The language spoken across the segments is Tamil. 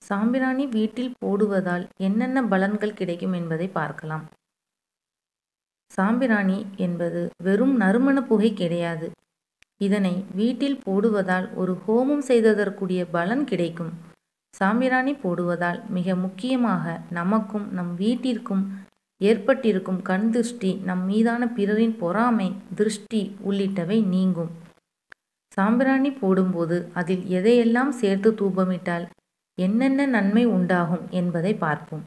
சாம்பிராணி வீட்டில் போடுவதால் என்னென்ன பலன்கள் கிடைக்கும் என்பதை பார்க்கலாம் சாம்பிராணி என்பது வெறும் நறுமண புகை கிடையாது இதனை வீட்டில் போடுவதால் ஒரு ஹோமம் செய்ததற்குரிய பலன் கிடைக்கும் சாம்பிராணி போடுவதால் மிக முக்கியமாக நமக்கும் நம் வீட்டிற்கும் ஏற்பட்டிருக்கும் கண் திருஷ்டி நம் மீதான பிறரின் பொறாமை திருஷ்டி உள்ளிட்டவை நீங்கும் சாம்பிராணி போடும்போது அதில் எதையெல்லாம் சேர்த்து தூபமிட்டால் என்னென்ன நன்மை உண்டாகும் என்பதை பார்ப்போம்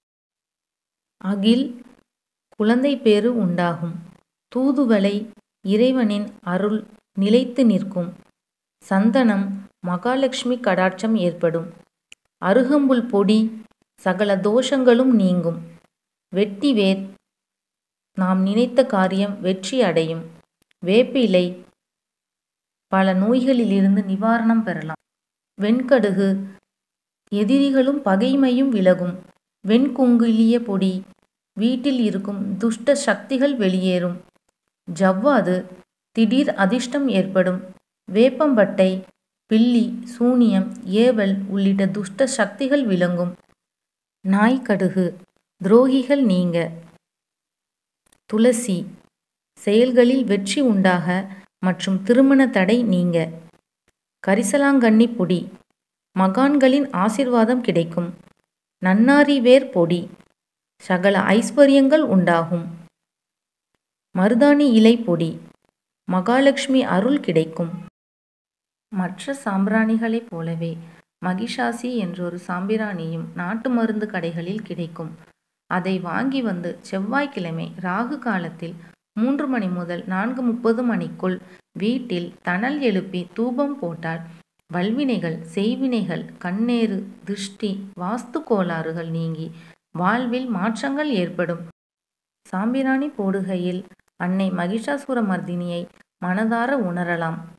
அகில் குழந்தை பேறு உண்டாகும் தூதுவளை இறைவனின் அருள் நிலைத்து நிற்கும் சந்தனம் மகாலட்சுமி கடாட்சம் ஏற்படும் அருகம்புல் பொடி சகல தோஷங்களும் நீங்கும் வெட்டிவேர் நாம் நினைத்த காரியம் வெற்றி அடையும் வேப்பிலை பல நோய்களிலிருந்து நிவாரணம் பெறலாம் வெண்கடுகு எதிரிகளும் பகைமையும் விலகும் வெண்குங்குலிய பொடி வீட்டில் இருக்கும் துஷ்ட சக்திகள் வெளியேறும் ஜவ்வாது திடீர் அதிர்ஷ்டம் ஏற்படும் வேப்பம்பட்டை பில்லி சூனியம் ஏவல் உள்ளிட்ட துஷ்ட சக்திகள் விளங்கும் நாய்க்கடுகு துரோகிகள் நீங்க துளசி செயல்களில் வெற்றி உண்டாக மற்றும் திருமண தடை நீங்க கரிசலாங்கண்ணி பொடி மகான்களின் ஆசிர்வாதம் கிடைக்கும் நன்னாரி வேர் பொடி சகல ஐஸ்வர்யங்கள் உண்டாகும் மருதாணி இலை பொடி மகாலட்சுமி அருள் கிடைக்கும் மற்ற சாம்பிராணிகளைப் போலவே மகிஷாசி என்றொரு சாம்பிராணியும் நாட்டு மருந்து கடைகளில் கிடைக்கும் அதை வாங்கி வந்து செவ்வாய்க்கிழமை ராகு காலத்தில் மூன்று மணி முதல் நான்கு முப்பது மணிக்குள் வீட்டில் தணல் எழுப்பி தூபம் போட்டால் வல்வினைகள் செய்வினைகள் கண்ணேறு திருஷ்டி வாஸ்து கோளாறுகள் நீங்கி வாழ்வில் மாற்றங்கள் ஏற்படும் சாம்பிராணி போடுகையில் அன்னை மகிஷாசுர மர்தினியை மனதார உணரலாம்